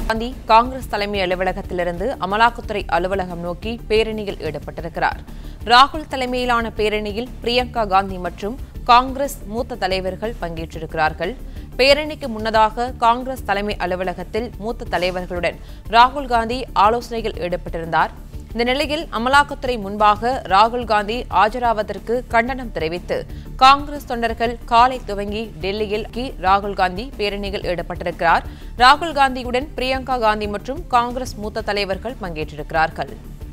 காந்தி காங்கிரஸ் தலைமை அலுவலகத்திலிருந்து அமலாக்கத்துறை அலுவலகம் நோக்கி பேரணியில் ஈடுபட்டிருக்கிறார் ராகுல் தலைமையிலான பேரணியில் பிரியங்கா காந்தி மற்றும் காங்கிரஸ் மூத்த தலைவர்கள் பங்கேற்றிருக்கிறார்கள் பேரணிக்கு முன்னதாக காங்கிரஸ் தலைமை அலுவலகத்தில் மூத்த தலைவர்களுடன் ராகுல் காந்தி ஆலோசனையில் ஈடுபட்டிருந்தார் இந்த நிலையில் அமலாக்கத்துறை முன்பாக ராகுல் காந்தி ஆஜராவதற்கு கண்டனம் தெரிவித்து காங்கிரஸ் தொண்டர்கள் காலை துவங்கி டெல்லியில் கி ராகுல் காந்தி பேரணியில் ஈடுபட்டிருக்கிறார் ராகுல் காந்தியுடன் பிரியங்கா காந்தி மற்றும் காங்கிரஸ் மூத்த தலைவர்கள் பங்கேற்றிருக்கிறார்கள்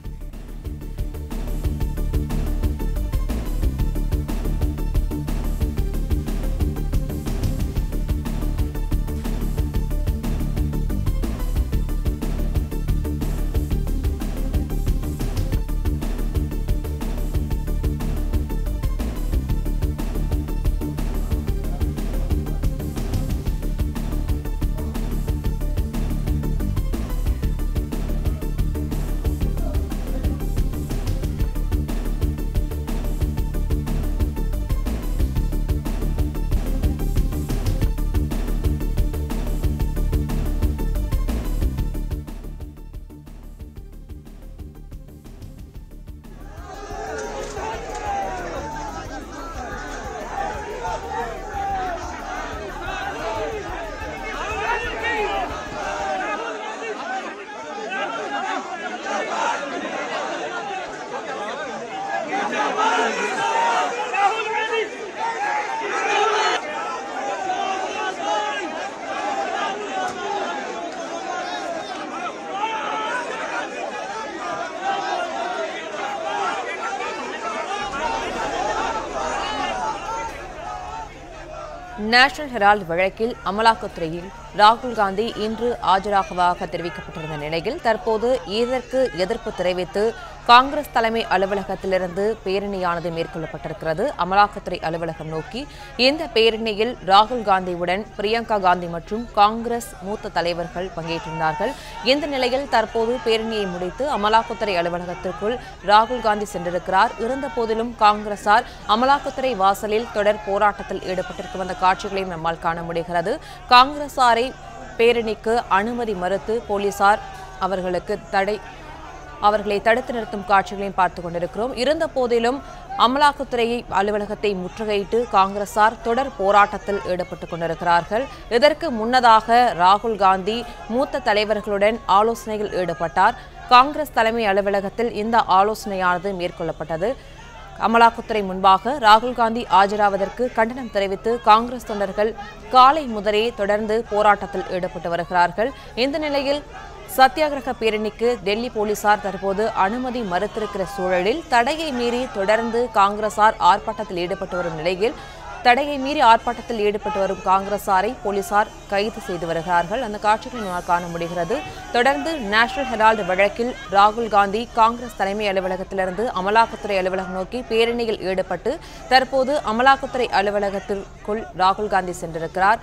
நேஷனல் ஹெரால்டு வழக்கில் அமலாக்கத்துறையில் ராகுல் காந்தி இன்று ஆஜராகுவதாக தெரிவிக்கப்பட்டிருந்த நிலையில் தற்போது இதற்கு எதிர்ப்பு தெரிவித்து காங்கிரஸ் தலைமை அலுவலகத்திலிருந்து பேரணியானது மேற்கொள்ளப்பட்டிருக்கிறது அமலாக்கத்துறை அலுவலகம் நோக்கி இந்த பேரணியில் ராகுல் காந்தியுடன் பிரியங்கா காந்தி மற்றும் காங்கிரஸ் மூத்த தலைவர்கள் பங்கேற்றிருந்தார்கள் இந்த நிலையில் தற்போது பேரணியை முடித்து அமலாக்கத்துறை அலுவலகத்திற்குள் ராகுல் காந்தி சென்றிருக்கிறார் இருந்த போதிலும் காங்கிரசார் அமலாக்கத்துறை வாசலில் தொடர் போராட்டத்தில் ஈடுபட்டிருக்க வந்த காட்சிகளையும் நம்மால் காண முடிகிறது காங்கிரசாரை பேரணிக்கு அனுமதி மறுத்து போலீசார் அவர்களுக்கு தடை அவர்களை தடுத்து நிறுத்தும் காட்சிகளையும் பார்த்துக் கொண்டிருக்கிறோம் இருந்த போதிலும் அமலாக்கத்துறை அலுவலகத்தை முற்றுகையிட்டு காங்கிரசார் தொடர் போராட்டத்தில் ஈடுபட்டுக் கொண்டிருக்கிறார்கள் இதற்கு முன்னதாக ராகுல் காந்தி மூத்த தலைவர்களுடன் ஆலோசனையில் ஈடுபட்டார் காங்கிரஸ் தலைமை அலுவலகத்தில் இந்த ஆலோசனையானது மேற்கொள்ளப்பட்டது அமலாக்கத்துறை முன்பாக ராகுல் காந்தி ஆஜராவதற்கு கண்டனம் தெரிவித்து காங்கிரஸ் தொண்டர்கள் காலை முதலே தொடர்ந்து போராட்டத்தில் ஈடுபட்டு வருகிறார்கள் இந்த நிலையில் சத்தியாகிரக பேரணிக்கு டெல்லி போலீசார் தற்போது அனுமதி மறுத்திருக்கிற சூழலில் தடையை மீறி தொடர்ந்து காங்கிரசார் ஆர்ப்பாட்டத்தில் ஈடுபட்டு வரும் நிலையில் தடையை மீறி ஆர்ப்பாட்டத்தில் ஈடுபட்டு வரும் காங்கிரசாரை போலீசார் கைது செய்து வருகிறார்கள் அந்த காட்சிகளை நம்மால் காண முடிகிறது தொடர்ந்து நேஷனல் ஹெரால்டு வழக்கில் ராகுல் காந்தி காங்கிரஸ் தலைமை அலுவலகத்திலிருந்து அமலாக்கத்துறை அலுவலகம் நோக்கி பேரணியில் ஈடுபட்டு தற்போது அமலாக்கத்துறை அலுவலகத்திற்குள் ராகுல் காந்தி சென்றிருக்கிறார்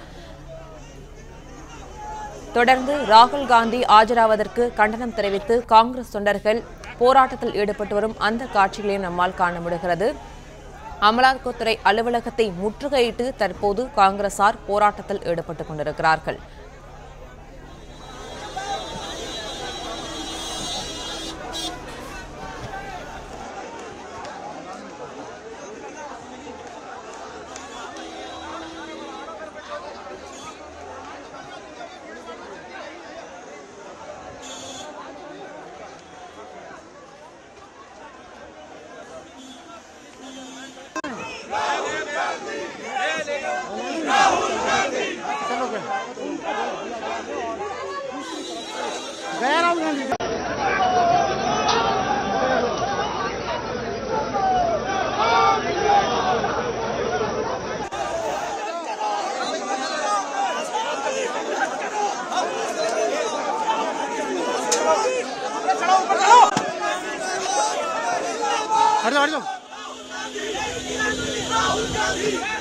தொடர்ந்து ராகுல் காந்தி ஆஜராவதற்கு கண்டனம் தெரிவித்து காங்கிரஸ் தொண்டர்கள் போராட்டத்தில் ஈடுபட்டு வரும் அந்த காட்சிகளையும் நம்மால் காண முடிகிறது அமலாக்கத்துறை அலுவலகத்தை முற்றுகையிட்டு தற்போது காங்கிரசார் போராட்டத்தில் ஈடுபட்டுக் கொண்டிருக்கிறார்கள் हट जाओ हट जाओ